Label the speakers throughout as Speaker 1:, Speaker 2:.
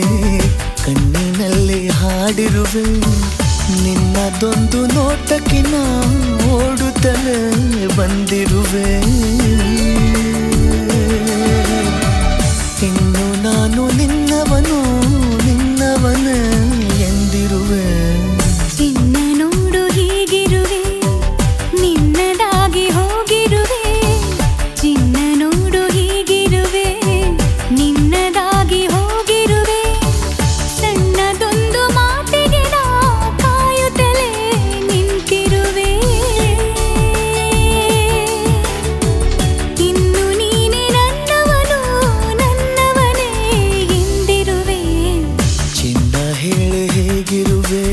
Speaker 1: ಕಣ್ಣಿನಲ್ಲಿ ಹಾಡಿರುವೆ ನಿನ್ನದೊಂದು ನೋಟಕ್ಕೆ ನಾ ಓಡುತ್ತಲೇ ಬಂದಿರುವೆ ಇನ್ನು ನಾನು ನಿನ್ನವನು ನಿನ್ನವನ ಎಂದಿರುವೆ
Speaker 2: ಚಿನ್ನ ನೋಡು ಹೀಗಿರುವೆ ನಿನ್ನದಾಗಿ ಹೋಗಿರುವೆ ಚಿನ್ನ ನೋಡು ಹೀಗಿರುವೆ ನಿನ್ನದಾಗಿ ಹೋಗಿರುವೆ ಸಣ್ಣದೊಂದು ಮಾತಿಗೆ ನಾ ಕಾಯುತ್ತಲೇ ನಿಂತಿರುವೆ ಇನ್ನು ನೀನೆ ನನ್ನವನು ನನ್ನವನೇ ಎಂದಿರುವೆ
Speaker 1: ಚಿನ್ನ ಹೇಳಿ ಹೇಗಿರುವೆ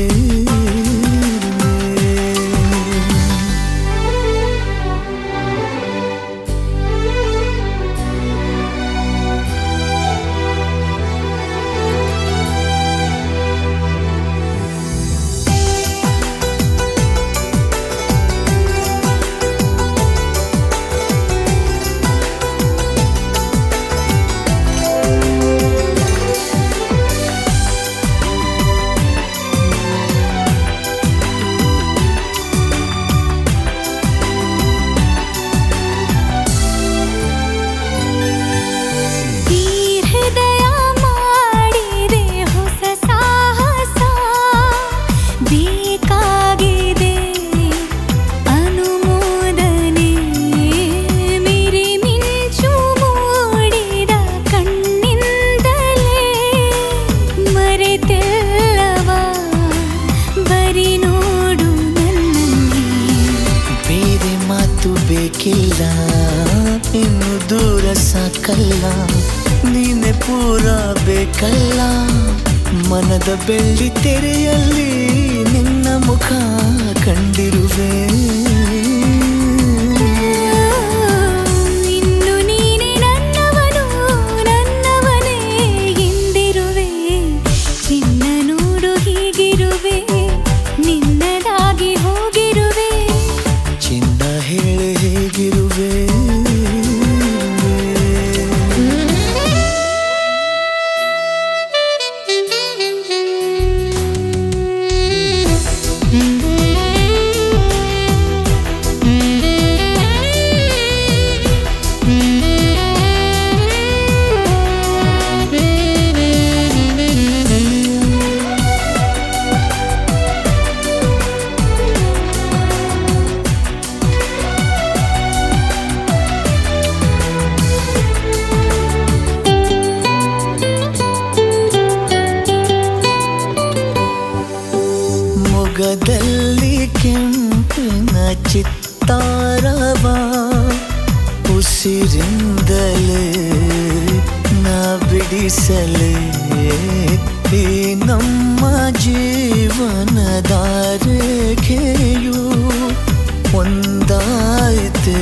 Speaker 2: ಈ ಹೃದಯ ಮಾಡಿದೆ ಹೊಸ ಸಾಹಸ ಬೇಕಾಗಿದೆ ಅನುಮೋದನೆ ಮಿರಿ ಮಿಂಚು ಮೂಡಿದ ಕಣ್ಣಿಂದಲೇ ಮರೆತೆಲ್ಲವ ಬರಿ ನೋಡು ನನ್ನಲ್ಲಿ
Speaker 1: ಬೇರೆ ಮಾತು ಬೇಕಿಲ್ಲ ಇನ್ನು ದೂರ ಸಾಕಲ್ಲ ನೀನೆ ಪೂರ ಬೇಕಲ್ಲ ಮನದ ಬೆಳ್ಳಿ ತೆರೆಯಲ್ಲಿ ನಿನ್ನ ಮುಖ ಕಂಡಿರುವೆ
Speaker 2: ಇನ್ನು ನೀನೆ ನನ್ನವನು ನನ್ನವನೇ ಎಂದಿರುವೆ ಚಿನ್ನ ನೋಡು ಹೀಗಿರುವೆ ನಿನ್ನದಾಗಿ ಹೋಗಿರುವೆ
Speaker 1: ಚಿನ್ನ ಹೇಳಿ ಹೇಗಿರುವೆ ಮೊಗದಲ್ಲಿ ಕೆಂಪಿನ ಚಿತ್ತಾರವ ಉಸಿರಿಂದಲೇ ನಾ ಬಿಡಿಸಲೇ ಈ ನಮ್ಮ ಜೀವನದ ರೇಖೆಯು ಒಂದಾಯ್ತೆ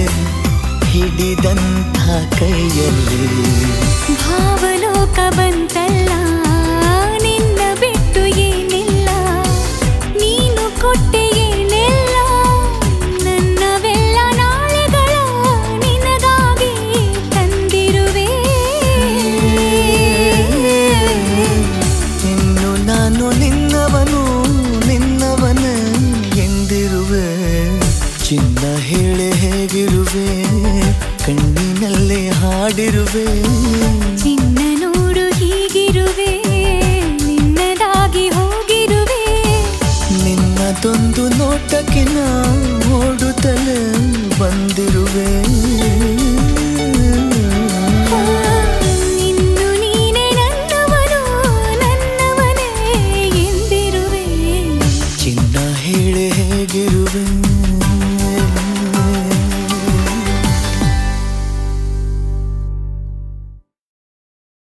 Speaker 1: ಹಿಡಿದಂಥ ಕೈಯಲ್ಲಿ
Speaker 2: ಭಾವಲೋಕ ಬಂತಲ್ಲ ನಿನ್ನ ಬಿಟ್ಟು ಏನಿಲ್ಲ ನೀನು ಕೊಟ್ಟೆ ಏನೆಲ್ಲ ನನ್ನವೆಲ್ಲ ನಾಳೆಗಳ ನಿನಗಾಗಿ ತಂದಿರುವೆ
Speaker 1: ಇನ್ನು ನಾನು ನಿನ್ನವನು ನಿನ್ನವನ ಎಂದಿರುವೆ ಚಿನ್ನ ಹೇಳಿ ಹೇಗಿರುವೆ ಕಣ್ಣಿನಲ್ಲಿ ಹಾಡಿರುವೆ
Speaker 2: ಚಿನ್ನ ನೋಡು ಹೀಗಿರುವೆ ನಿನ್ನದಾಗಿ ಹೋಗಿರುವೆ
Speaker 1: ನಿನ್ನದೊಂದು ನೋಟಕ್ಕೆ ನಾ ಓಡುತ್ತಲೇ ಬಂದಿರುವೆ